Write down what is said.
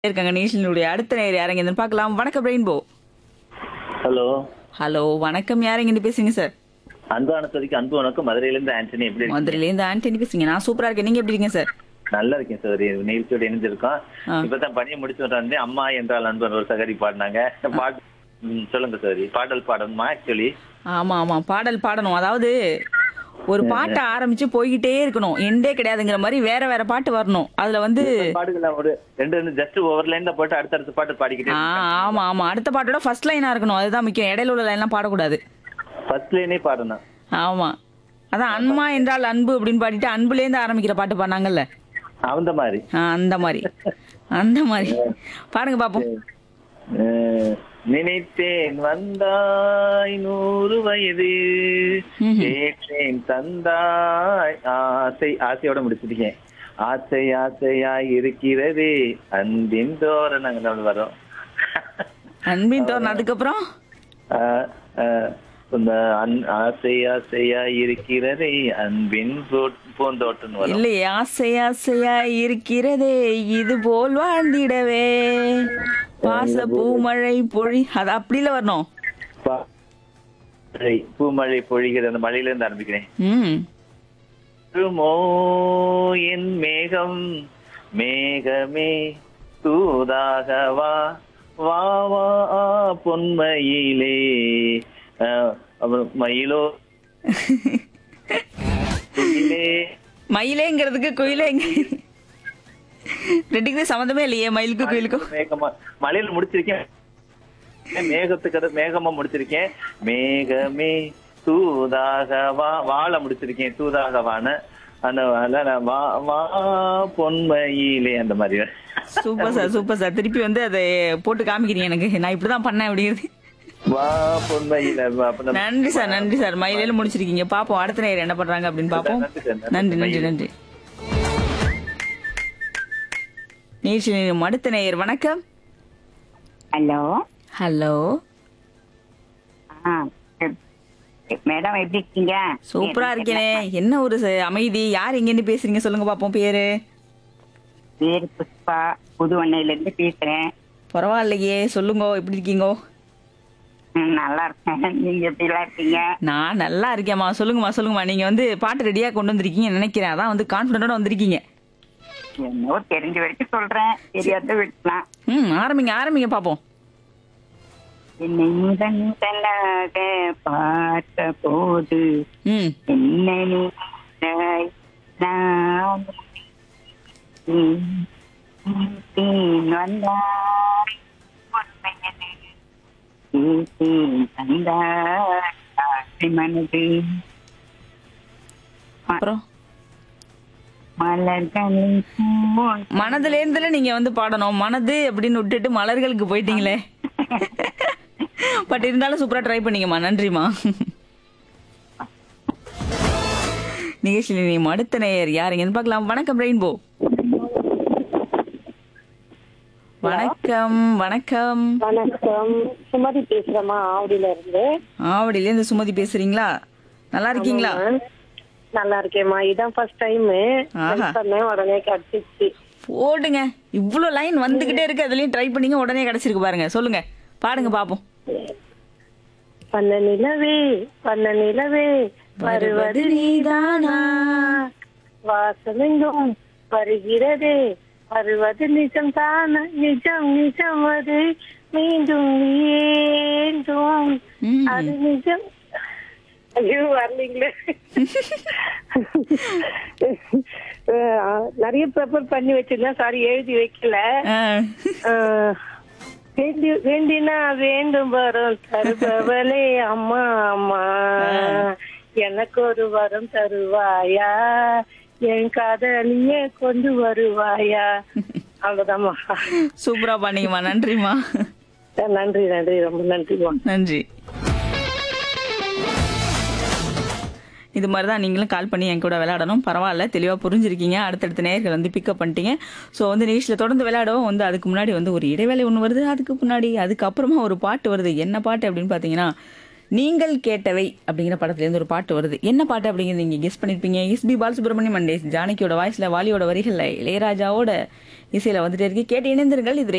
இருக்காங்க நேஷனுடைய அடுத்த நேர் யாரங்க பார்க்கலாம் வணக்கம் ரெயின்போ ஹலோ ஹலோ வணக்கம் யாரங்க பேசுங்க சார் அன்பான சதிக்கு அன்பு வணக்கம் மதுரையில இருந்து ஆண்டனி எப்படி இருக்கீங்க? மதுரையில இருந்து ஆண்டனி பேசுங்க நான் சூப்பரா இருக்கேன் நீங்க எப்படி இருக்கீங்க சார் நல்லா இருக்கேன் சார் நிகழ்ச்சியோட இணைஞ்சிருக்கோம் ஆ. இப்பதான் பணியை முடிச்சு வந்து அம்மா என்றால் அன்பன் ஒரு சகரி பாடினாங்க பாட்டு ம், சொல்லுங்க சார் பாடல் பாடணுமா ஆக்சுவலி ஆமா ஆமா பாடல் பாடணும் அதாவது ஒரு பாட்டை ஆரம்பிச்சு போய்கிட்டே இருக்கணும் எண்டே கிடையாதுங்கிற மாதிரி வேற வேற பாட்டு வரணும் அதுல வந்து பாடுகள் ஒரு ரெண்டு ரெண்டு ஜஸ்ட் ஓவர் லைன்ல போட்டு அடுத்தடுத்த பாட்டு பாடிக்கிட்டே ஆ ஆமா ஆமா அடுத்த பாட்டோட ஃபர்ஸ்ட் லைனா இருக்கணும் அதுதான் முக்கியம் இடையில உள்ள லைன்லாம் பாடக்கூடாது ஃபர்ஸ்ட் லைனே பாடணும் ஆமா அதான் அன்மா என்றால் அன்பு அப்படின்னு பாடிட்டு அன்புல இருந்து ஆரம்பிக்கிற பாட்டு பாடினாங்கல்ல அந்த மாதிரி ஆ, அந்த மாதிரி அந்த மாதிரி பாருங்க பாப்போம் அஹ், நினைத்தேன் வந்தாய் நூறு வயது ம்ஹும். கேட்டேன் தந்தாய் ஆசை ஆசையோட முடிச்சிருக்கேன் ஆசை ஆசையாய் இருக்கிறதே அன்பின் தோரணங்கள் வரும் அன்பின் தோரணம் அதுக்கப்புறம் அஹ், அஹ், இந்த அன்- ஆசை ஆசையாய் இருக்கிறதே அன்பின் பூ- பூந்தோட்டம் வரும் இல்லையே ஆசை ஆசையா இருக்கிறதே இது போல் வாழ்ந்திடவே பாச பூமழை பொழி அது அப்படில வரணும் பா- மழை, பூமழை பொழிகிற அந்த மழையில இருந்து ஆரம்பிக்கிறேன் ம் வருமோ என் மேகம் மேகமே தூதாக வா வா வா பொன்மையிலே அஹ், அப்புறம் மயிலோ குயிலே மயிலேங்கிறதுக்கு குயிலேங்க ரெண்டுக்குமே சம்மந்தமே இல்லையே மயிலுக்கு குயிலுக்கும் மேகமா மலையில முடிச்சிருக்கேன் மேகத்துக்கு அது மேகமா முடிச்சிருக்கேன் மேகமே தூதாக வா வாழ முடிச்சிருக்கேன் தூதாக வான அந்த அதனால நான் வா வா பொன்மையிலே அந்த மாதிரி சூப்பர் சார் சூப்பர் சார் திருப்பி வந்து அதை போட்டு காமிக்கிறீங்க எனக்கு நான் இப்படிதான் பண்ணேன் அப்படிங்கிறது வா பொன்மையில வா, அப்ப நம்ம- நன்றி சார் நன்றி சார் மயிலேல முடிச்சிருக்கீங்க பாப்போம் அடுத்த நேரம் என்ன பண்றாங்க அப்படின்னு பாப்போம் நன்றி சார், நன்றி நன்றி நன்றி நீர்ச்சி அடுத்த நேயர் வணக்கம் ஹலோ ஹலோ ஆ மேடம் எப்படி இருக்கீங்க சூப்பரா இருக்கேனே என்ன ஒரு ச- அமைதி யார் எங்கேருந்து பேசுறீங்க சொல்லுங்க பாப்போம் பேரு பேரு புஷ்பா புதுவண்ணையில இருந்து பேசுறேன் பரவாயில்லையே சொல்லுங்க எப்படி இருக்கீங்க ம், நல்லா இருக்கேன் நீங்க எப்படி எல்லாம் இருக்கீங்க நான் நல்லா இருக்கேம்மா சொல்லுங்கம்மா சொல்லுங்கம்மா நீங்க வந்து பாட்டு ரெடியா கொண்டு வந்திருக்கீங்கன்னு நினைக்கிறேன் அதான் வந்து கான்பிடண்டோட வந்திருக்கீங்க என்னவோ தெரிஞ்ச வரைக்கும் சொல்றேன் தெரியாத விட்டுலாம் ம் ஆரம்பிங்க ஆரம்பிங்க பாப்போம் என்னை முதன் முதலாக பார்த்த போது ம் என்ன நினைத்தாய்? நான் தேன் வந்தாய் உண்மையது தேன் தந்தாய் ஆசை மனது அப்புறம் மலர்களின் பூவோன் மனதுல இருந்துல நீங்க வந்து பாடணும் மனது அப்படின்னு விட்டுட்டு மலர்களுக்கு போயிட்டீங்களே பட் இருந்தாலும் சூப்பரா ட்ரை பண்ணீங்கம்மா நன்றிம்மா நிகழ்ச்சியில் நீ அடுத்த நேயர் யாருங்கன்னு பார்க்கலாம் வணக்கம் ரெயின்போ வணக்கம் வணக்கம் வணக்கம் சுமதி பேசுறேம்மா ஆவடியில இருந்து ஆவடியில இருந்து சுமதி பேசுறீங்களா நல்லா இருக்கீங்களா நல்லா இருக்கேம்மா இதான் ஃபர்ஸ்ட் டைம் ஆஹா. பண்ணேன் உடனே கிடைச்சிச்சு போடுங்க இவ்ளோ லைன் வந்துகிட்டே இருக்கு அதுலயும் ட்ரை பண்ணீங்க உடனே கிடைச்சிருக்கு பாருங்க சொல்லுங்க பாடுங்க பாப்போம் பண்ண நிலவே பண்ண நிலவே வருவது நீதானா வாசமெங்கும் வருகிறதே வருவது நிஜம் தானா நிஜம் நிஜம் அது மீண்டும் வேண்டும் ம். அது நிஜம் ஐயோ வரலீங்களே அஹ் நிறைய ப்ரிப்பேர் பண்ணி வச்சிருந்தேன் சாரி எழுதி வைக்கல ஆ. அஹ் வேண்டி வேண்டினா வேண்டும் வரம் தருபவளே அம்மா அம்மா எனக்கு ஒரு வரம் தருவாயா என் காதலியே கொண்டு வருவாயா அவ்வளவுதாம்மா சூப்பரா பண்ணீங்கம்மா நன்றிம்மா நன்றி நன்றி ரொம்ப நன்றிம்மா நன்றி இது மாதிரி தான் நீங்களும் கால் பண்ணி என் கூட விளையாடணும் பரவாயில்ல தெளிவாக புரிஞ்சிருக்கீங்க அடுத்தடுத்த நேர்கள் வந்து பிக்கப் பண்ணிட்டீங்க ஸோ வந்து நிகழ்ச்சியில் தொடர்ந்து விளையாடவும் வந்து அதுக்கு முன்னாடி வந்து ஒரு இடைவேளை ஒன்று வருது அதுக்கு முன்னாடி அதுக்கப்புறமா ஒரு பாட்டு வருது என்ன பாட்டு அப்படின்னு பார்த்தீங்கன்னா நீங்கள் கேட்டவை அப்படிங்கிற படத்துலேருந்து ஒரு பாட்டு வருது என்ன பாட்டு அப்படிங்கிறது நீங்கள் கெஸ் பண்ணியிருப்பீங்க எஸ்பி பாலசுப்ரமணியம் அண்ட் எஸ் ஜானகியோட வாய்ஸில் வாலியோட வரிகளில் இளையராஜாவோட இசையில் வந்துட்டே இருக்கு கேட்டு இணைந்திருங்கள் இது